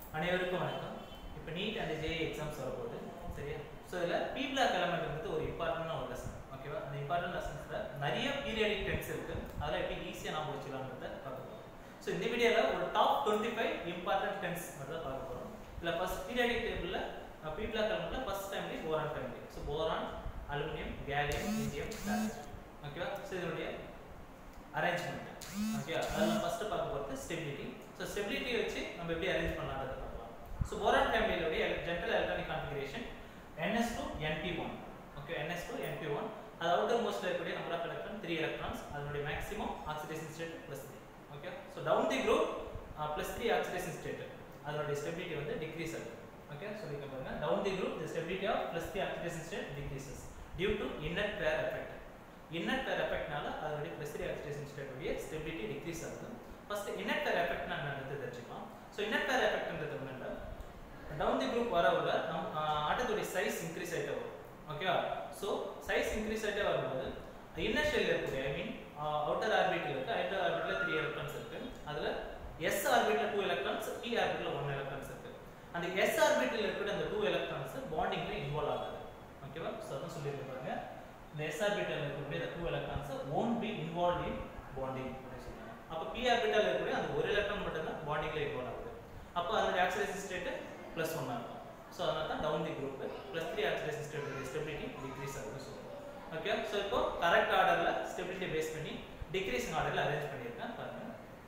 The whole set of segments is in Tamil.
அனைவருக்கும் வணக்கம் இப்போ நீட் அண்ட் ஜேஇ எக்ஸாம்ஸ் வரப்போகுது சரியா ஸோ இதில் பி பிளாக் எலமெண்ட் வந்து ஒரு இம்பார்ட்டன்டான ஒரு லெசன் ஓகேவா அந்த இம்பார்ட்டன்ட் லெசன்ஸில் நிறைய பீரியடிக் டென்ஸ் இருக்கு அதெல்லாம் எப்படி ஈஸியாக நான் வச்சுக்கலான்றத பார்க்க போகிறோம் ஸோ இந்த வீடியோவில் ஒரு top twenty five important trends மட்டும் தான் பார்க்க போகிறோம் இதில் ஃபர்ஸ்ட் பீரியடிக் டேபிளில் பி பிளாக் எலமெண்ட்டில் first family boron family so boron aluminium gallium indium ஓகேவா ஸோ இதனுடைய அரேஞ்ச்மெண்ட் ஓகே அதில் ஃபர்ஸ்ட் பார்க்க போகிறது ஸ்டெபிலிட்டி ஸோ ஸ்டெபிலிட்டி வச்சு நம்ம எப்படி அரேஞ்ச் பண்ணலாம்ன்றத பார்க்கலாம் ஸோ போரான் ஃபேமிலியோடைய general electronic configuration N S two N P one okay N S two N P one அது அவுட்டர் மோஸ்ட்ல இருக்கக்கூடிய number of electron three electrons அதனுடைய maximum oxidation state plus three okay so down the group plus three oxidation state அதனுடைய ஸ்டெபிலிட்டி வந்து டிக்ரீஸ் ஆகுது ஓகே சொல்லிக்க பாருங்க down the group the stability of plus three oxidation state decreases due to inert pair effect inert pair எஃபெக்ட்னால அதனுடைய ப்ளஸ் த்ரீ ஆக்சிடேஷன் ஸ்டேட்டுடைய ஸ்டெபிலிட்டி டிக்ரீஸ் ஆகுது ஃபர்ஸ்ட் இன்னட் பேர் எஃபெக்ட்னா என்னன்றது தெரிஞ்சுக்கலாம் ஸோ இன்னட் பேர் எஃபெக்ட்ன்றது ஒன்றும் இல்லை டவுன் தி குரூப் வர வர நம் ஆட்டத்துடைய சைஸ் இன்க்ரீஸ் ஆகிட்டே வரும் ஓகேவா ஸோ சைஸ் இன்க்ரீஸ் ஆகிட்டே வரும்போது இன்னர் ஷெல் இருக்கக்கூடிய ஐ மீன் அவுட்டர் ஆர்பிட்டில் இருக்கு அவுட்டர் ஆர்பிட்டில் த்ரீ எலக்ட்ரான்ஸ் இருக்கு அதில் எஸ் ஆர்பிட்டில் டூ எலக்ட்ரான்ஸ் பி ஆர்பிட்டில் ஒன் எலக்ட்ரான்ஸ் இருக்கு அந்த எஸ் ஆர்பிட்டில் இருக்கிற அந்த டூ எலக்ட்ரான்ஸ் பாண்டிங்ல இன்வால்வ் ஆகுது ஓகேவா ஸோ அதான் சொல்லியிருக்காங்க இந்த எஸ் ஆர்பிட்டல் இருக்கக்கூடிய அந்த two electrons won't be involve in bonding அப்படின்னு சொல்றாங்க அப்போ பி ஆர்பிட்டல் இருக்கக்கூடிய அந்த ஒரு எலக்ட்ரான் மட்டும் தான் பாண்டிங்ல இன்வால்வ் ஆகுது அப்போ அதனுடைய ஆக்சிடேஷன் ஸ்டேட் ப்ளஸ் ஒன் இருக்கும் ஸோ அதனால தான் down the group plus three oxidation state stability decrease ஆகுதுன்னு சொல்லுவோம் ஓகே ஸோ இப்போ கரெக்ட் ஆர்டரில் ஸ்டெபிலிட்டி பேஸ் பண்ணி டிக்ரீசிங் ஆர்டரில் அரேஞ்ச் பண்ணியிருக்கேன் பாருங்க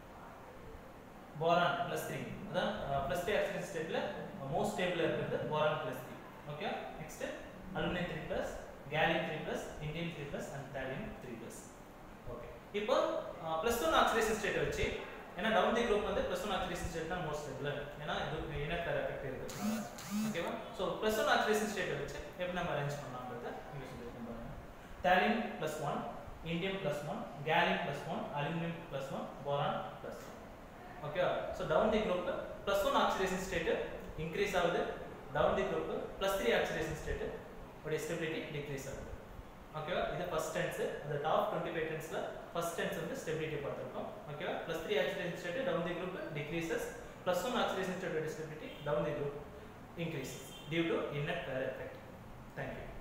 போரான் ப்ளஸ் த்ரீ அதான் ப்ளஸ் த்ரீ ஆக்சிடேஷன் ஸ்டேட்டில் மோஸ்ட் ஸ்டேபிளாக இருக்கிறது boron plus three okay next aluminium three plus gallium three plus indium three plus and thallium three plus okay இப்போ ப்ளஸ் ஒன் ஆக்சிடேஷன் ஸ்டேட்டை வச்சு ஏன்னா டவுன் தி குரூப் வந்து ப்ளஸ் ஒன் ஆக்சிடேஷன் ஸ்டேட் தான் மோஸ்ட் ஸ்டேபிள் ஏன்னா இது இனட் பேர் எஃபெக்ட் இருக்கு ஓகேவா ஸோ ப்ளஸ் ஒன் ஆக்சிடேஷன் ஸ்டேட்டை வச்சு எப்படி நம்ம அரேஞ்ச் பண்ணலாம்ன்றத இங்கே சொல்லியிருக்கேன் பாருங்க thallium plus one indium plus one gallium plus one aluminium plus one boron plus one okay so down the group plus one oxidation state increase ஆகுது down the group plus three oxidation state உடைய ஸ்டெபிலிட்டி டிக்ரீஸ் ஆகுது ஓகேவா இது ஃபர்ஸ்ட் டென்ஸ் அந்த டாப் டுவெண்ட்டி ஃபைவ் டென்ஸ்ல ஃபர்ஸ்ட் டென்ஸ் வந்து ஸ்டெபிலிட்டி பார்த்துருக்கோம் ஓகேவா plus three oxidation state down the group decreases plus one oxidation state stability down the group increases due to inert pair effect thank you